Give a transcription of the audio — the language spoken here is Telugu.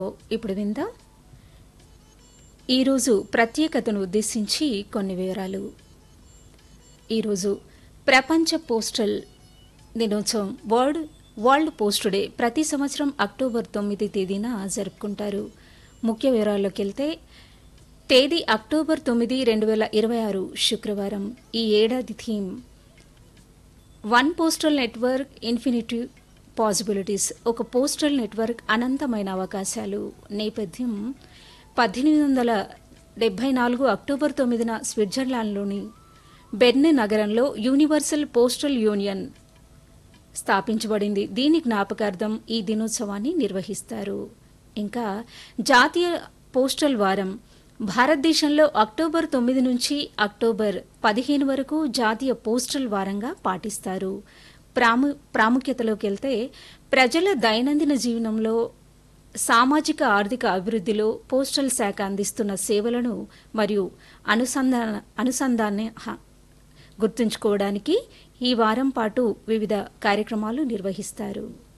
ఇప్పుడు విందాం ఈరోజు ప్రత్యేకతను ఉద్దేశించి కొన్ని వివరాలు ఈరోజు ప్రపంచ పోస్టల్ దినోత్సవం వరల్డ్ వరల్డ్ పోస్ట్ డే ప్రతి సంవత్సరం అక్టోబర్ తొమ్మిది తేదీన జరుపుకుంటారు ముఖ్య వివరాల్లోకి వెళ్తే తేదీ అక్టోబర్ తొమ్మిది రెండు వేల ఇరవై ఆరు శుక్రవారం ఈ ఏడాది theme one postal network infinity possibilities ఒక పోస్టల్ నెట్వర్క్ అనంతమైన అవకాశాలు నేపథ్యం పద్దెనిమిది వందల డెబ్బై నాలుగు అక్టోబర్ తొమ్మిదిన స్విట్జర్లాండ్లోని బెర్న్ నగరంలో యూనివర్సల్ పోస్టల్ యూనియన్ స్థాపించబడింది దీని జ్ఞాపకార్థం ఈ దినోత్సవాన్ని నిర్వహిస్తారు ఇంకా జాతీయ పోస్టల్ వారం భారతదేశంలో అక్టోబర్ తొమ్మిది నుంచి అక్టోబర్ పదిహేను వరకు జాతీయ పోస్టల్ వారంగా పాటిస్తారు ప్రాము ప్రాముఖ్యతలోకి వెళ్తే ప్రజల దైనందిన జీవనంలో సామాజిక ఆర్థిక అభివృద్ధిలో పోస్టల్ శాఖ అందిస్తున్న సేవలను మరియు అనుసంధాన అనుసంధాన్ని హ- గుర్తుంచుకోవడానికి ఈ వారం పాటు వివిధ కార్యక్రమాలు నిర్వహిస్తారు